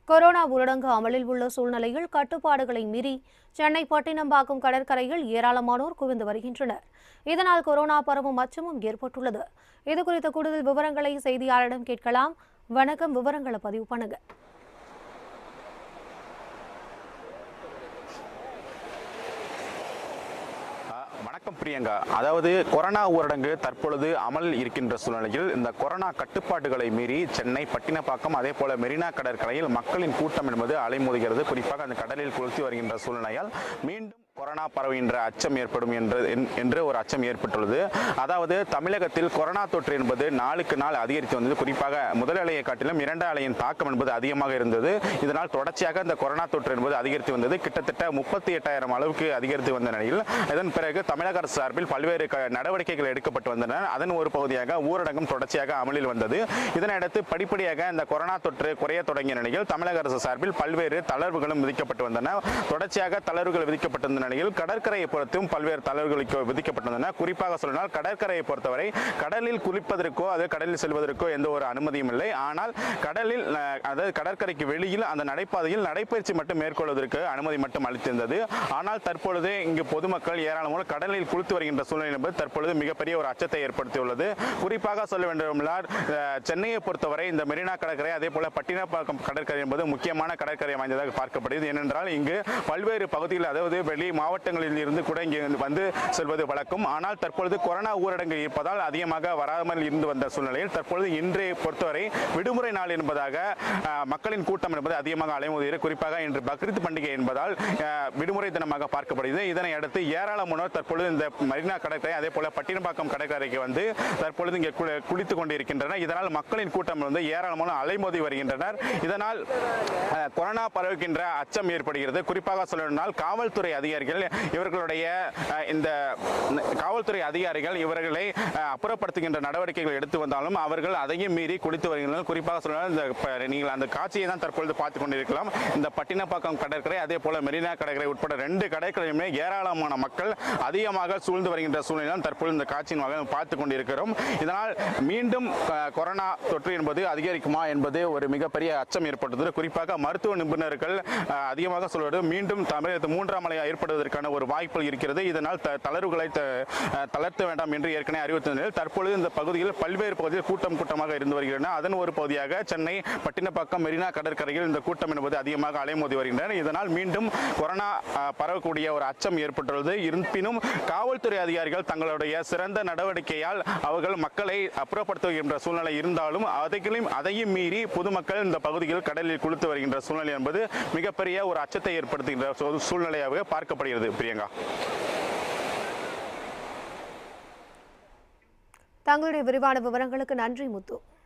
corona ஊரடங்கு அமலில் உள்ள சூழ்நிலையில் கட்டுப்பாடுகளை மீறி சென்னை பட்டினம்பாக்கம் கடற்கரையில் ஏராளமானோர் குவிந்து வருகின்றனர் இதனால் கொரோனா பரவும் அச்சமும் ஏற்பட்டுள்ளது இதுகுறித்த கூடுதல் விவரங்களை செய்தியாளரிடம் கேட்கலாம் வணக்கம் விவரங்களை பதிவு பண்ணுங்க ஆ, வணக்கம் பிரியங்கா அதாவது கொரோனா ஊரடங்கு தற்பொழுது அமல் இருக்கின்ற சூழ்நிலையில் இந்த கொரோனா கட்டுப்பாடுகளை மீறி சென்னை பட்டினப்பாக்கம் அதே போல மெரினா கடற்கரையில் மக்களின் கூட்டம் என்பது அலைமோதுகிறது குறிப்பாக அந்த கடலில் குளித்து வருகின்ற சூழ்நிலையால் மீண்டும் கொரோனா பரவுகின்ற அச்சம் ஏற்படும் என்று என்- என்று ஒரு அச்சம் ஏற்பட்டுள்ளது அதாவது தமிழகத்தில் கொரோனா தொற்று என்பது நாளுக்கு நாள் அதிகரித்து வந்தது குறிப்பாக முதல் அலையை காட்டிலும் இரண்டாம் அலையின் தாக்கம் என்பது அதிகமாக இருந்தது இதனால் தொடர்ச்சியாக இந்த கொரோனா தொற்று என்பது அதிகரித்து வந்தது கிட்டத்தட்ட முப்பத்தி எட்டாயிரம் அளவுக்கு அதிகரித்து வந்த நிலையில் இதன் பிறகு தமிழக அரசு சார்பில் பல்வேறு க- நடவடிக்கைகள் எடுக்கப்பட்டு வந்தன அதன் ஒரு பகுதியாக ஊரடங்கும் தொடர்ச்சியாக அமலில் வந்தது இதனையடுத்து படிப்படியாக இந்த கொரோனா தொற்று குறைய தொடங்கிய நிலையில் தமிழக அரசு சார்பில் பல்வேறு தளர்வுகளும் விதிக்கப்பட்டு வந்தன தொடர்ச்சியாக தளர்வுகள் விதிக்கப்பட்டிருந்த நிலையில் கடற்கரையை பொறுத்தும் பல்வேறு தளர்வுகள் விதிக்க- விதிக்கப்பட்டிருந்தன குறிப்பாக சொன்னால் கடற்கரையை பொறுத்தவரை கடலில் குளிப்பதற்கோ அது கடலில் செல்வதற்கோ எந்த ஒரு அனுமதியும் இல்லை ஆனால் கடலில் அஹ், அதாவது கடற்கரைக்கு வெளியில் அந்த நடைபாதையில் நடைப்பயிற்சி மட்டும் மேற்கொள்வதற்கு அனுமதி மட்டும் அளித்திருந்தது ஆனால் தற்பொழுது இங்கு பொதுமக்கள் ஏராளமான கடலில் குளித்து வருகின்ற சூழ்நிலை என்பது தற்பொழுது மிகப்பெரிய ஒரு அச்சத்தை ஏற்படுத்தியுள்ளது குறிப்பாக சொல்ல வேண்டுமென்றால் அஹ், சென்னையை பொறுத்தவரை இந்த மெரினா கடற்கரை அதே போல பட்டினப்பாக்கம் கடற்கரை என்பது முக்கியமான கடற்கரை வாய்ந்ததாக பார்க்கப்படுகிறது ஏனென்றால் இங்கு பல்வேறு பகுதிகள் அதாவது வெளி மாவட்டங்களில் இருந்து கூட இங்கே வந்து செல்வது வழக்கம் ஆனால் தற்பொழுது கொரோனா ஊரடங்கு இருப்பதால் அதிகமாக வராமல் இருந்து வந்த சூழ்நிலையில் தற்பொழுது இன்றைய பொறுத்தவரை விடுமுறை நாள் என்பதாக அஹ், மக்களின் கூட்டம் என்பது அதிகமாக அலைமோதுகிறது குறிப்பாக இன்று பக்ரீத் பண்டிகை என்பதால் அஹ், விடுமுறை தினமாக பார்க்கப்படுகிறது இதனை அடுத்து ஏராளமானோர் தற்பொழுது இந்த மரினா கடற்கரை அதே போல பட்டினப்பாக்கம் கடற்கரைக்கு வந்து தற்பொழுது இங்கே குளி- குளித்துக் கொண்டிருக்கின்றனர் இதனால் மக்களின் கூட்டம் வந்து ஏராளமான அலைமோதி வருகின்றனர் இதனால் அஹ், கொரோனா பரவுகின்ற அச்சம் ஏற்படுகிறது குறிப்பாக சொல்லணும்னால் காவல்துறை அதிகாரிகள் இவர்களுடைய அஹ், இந்த காவல்துறை அதிகாரிகள் இவர்களை அஹ், அப்புறப்படுத்துகின்ற நடவடிக்கைகள் எடுத்து வந்தாலும் அவர்கள் அதையும் மீறி குளித்து வருகின்றனர் குறிப்பாக சொல்லணும் இந்த ப- நீங்கள் அந்த காட்சியை தான் தற்பொழுது பார்த்து கொண்டிருக்கலாம் இந்த பட்டினப்பாக்கம் கடற்கரை அதே போல மெரினா கடற்கரை உட்பட ரெண்டு கடற்கரையுமே ஏராளமான மக்கள் அதிகமாக சூழ்ந்து வருகின்ற சூழ்நிலை தற்பொழுது இந்த காட்சியின் வகை பார்த்து கொண்டிருக்கிறோம் இதனால் மீண்டும் அஹ், கொரோனா தொற்று என்பது அதிகரிக்குமா என்பது ஒரு மிகப்பெரிய அச்சம் ஏற்பட்டது குறிப்பாக மருத்துவ நிபுணர்கள் அஹ், அதிகமாக சொல்வது மீண்டும் தமிழகத்தில் மூன்றாம் அலை ஏற்படுவதற்கான ஒரு வாய்ப்பு இருக்கிறது இதனால் த- தளர்வுகளை த- அஹ், தளர்த்த வேண்டாம் என்று ஏற்கனவே அறிவித்த நிலையில் தற்பொழுது இந்த பகுதியில் பல்வேறு பகுதியில் கூட்டம் கூட்டமாக இருந்து வருகின்றன அதன் ஒரு பகுதியாக சென்னை பட்டினப்பாக்கம் மெரினா கடற்கரையில் இந்த கூட்டம் என்பது அதிகமாக அலைமோதி வருகின்றன இதனால் மீண்டும் கொரோனா அஹ், பரவக்கூடிய ஒரு அச்சம் ஏற்பட்டுள்ளது இருப்பினும் காவல்துறை அதிகாரிகள் தங்களுடைய சிறந்த நடவடிக்கையால் அவர்கள் மக்களை அப்புறப்படுத்துகின்ற சூழ்நிலை இருந்தாலும் அதையும் அதையும் மீறி பொதுமக்கள் இந்த பகுதியில் கடலில் குளித்து வருகின்ற சூழ்நிலை என்பது மிகப்பெரிய ஒரு அச்சத்தை ஏற்படுத்துகின்ற சூ- சூழ்நிலையாக பார்க்கப்படுகிறது பிரியங்கா தங்களுடைய விரிவான விவரங்களுக்கு நன்றி முத்து